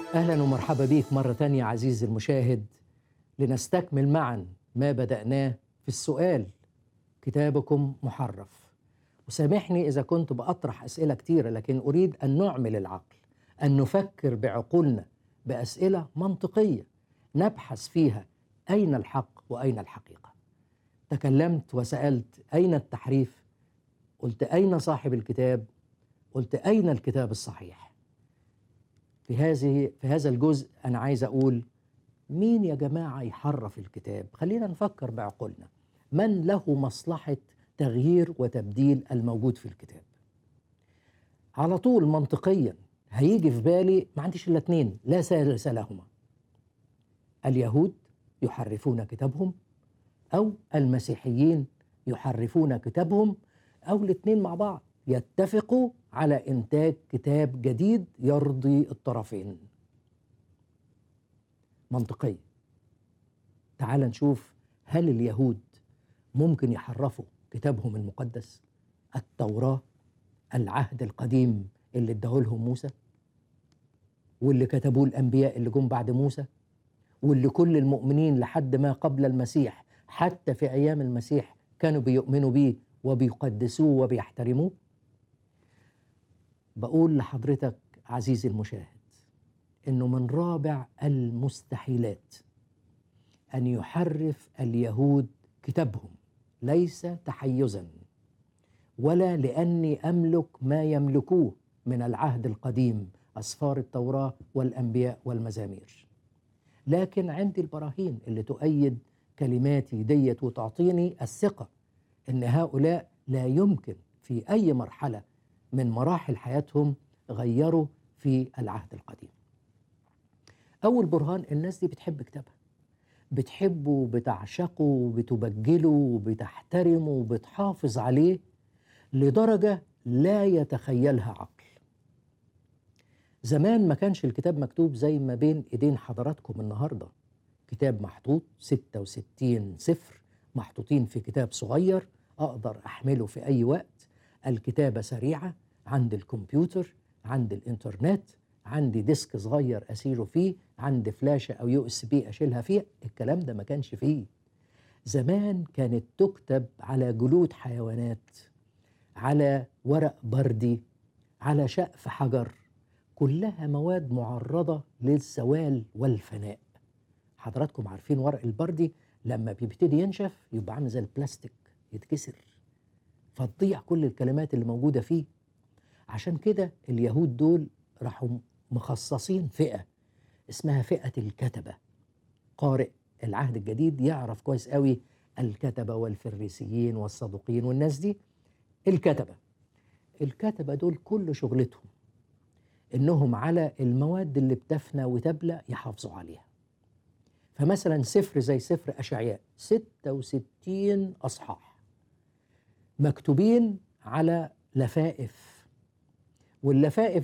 أهلا ومرحبا بيك مرة تانية عزيزي المشاهد لنستكمل معا ما بدأناه في السؤال كتابكم محرف وسامحني إذا كنت بأطرح أسئلة كتيرة لكن أريد أن نعمل العقل أن نفكر بعقولنا بأسئلة منطقية نبحث فيها أين الحق وأين الحقيقة تكلمت وسألت أين التحريف قلت أين صاحب الكتاب قلت أين الكتاب الصحيح في هذه في هذا الجزء أنا عايز أقول مين يا جماعة يحرف الكتاب خلينا نفكر بعقولنا من له مصلحة تغيير وتبديل الموجود في الكتاب على طول منطقيا هيجي في بالي ما عنديش الا اتنين لا ثالث لهما اليهود يحرفون كتابهم او المسيحيين يحرفون كتابهم او الاثنين مع بعض يتفقوا على انتاج كتاب جديد يرضي الطرفين منطقيا تعال نشوف هل اليهود ممكن يحرفوا كتابهم المقدس التوراه العهد القديم اللي اداه لهم موسى واللي كتبوه الانبياء اللي جم بعد موسى واللي كل المؤمنين لحد ما قبل المسيح حتى في ايام المسيح كانوا بيؤمنوا بيه وبيقدسوه وبيحترموه بقول لحضرتك عزيزي المشاهد انه من رابع المستحيلات ان يحرف اليهود كتابهم ليس تحيزا ولا لاني املك ما يملكوه من العهد القديم اسفار التوراه والانبياء والمزامير لكن عندي البراهين اللي تؤيد كلماتي ديت وتعطيني الثقه ان هؤلاء لا يمكن في اي مرحله من مراحل حياتهم غيروا في العهد القديم اول برهان الناس دي بتحب كتابها بتحبه بتعشقه بتبجله بتحترمه بتحافظ عليه لدرجه لا يتخيلها عقل زمان ما كانش الكتاب مكتوب زي ما بين ايدين حضراتكم النهارده كتاب محطوط 66 سفر محطوطين في كتاب صغير اقدر احمله في اي وقت الكتابه سريعه عند الكمبيوتر عند الانترنت عندي ديسك صغير اسيره فيه عندي فلاشه او يو اس بي اشيلها فيه الكلام ده ما كانش فيه زمان كانت تكتب على جلود حيوانات على ورق بردي على شقف حجر كلها مواد معرضة للزوال والفناء حضراتكم عارفين ورق البردي لما بيبتدي ينشف يبقى عامل زي البلاستيك يتكسر فتضيع كل الكلمات اللي موجودة فيه عشان كده اليهود دول راحوا مخصصين فئة اسمها فئة الكتبة قارئ العهد الجديد يعرف كويس قوي الكتبة والفريسيين والصدوقيين والناس دي الكتبة الكتبة دول كل شغلتهم انهم على المواد اللي بتفنى وتبلى يحافظوا عليها فمثلا سفر زي سفر اشعياء 66 اصحاح مكتوبين على لفائف واللفائف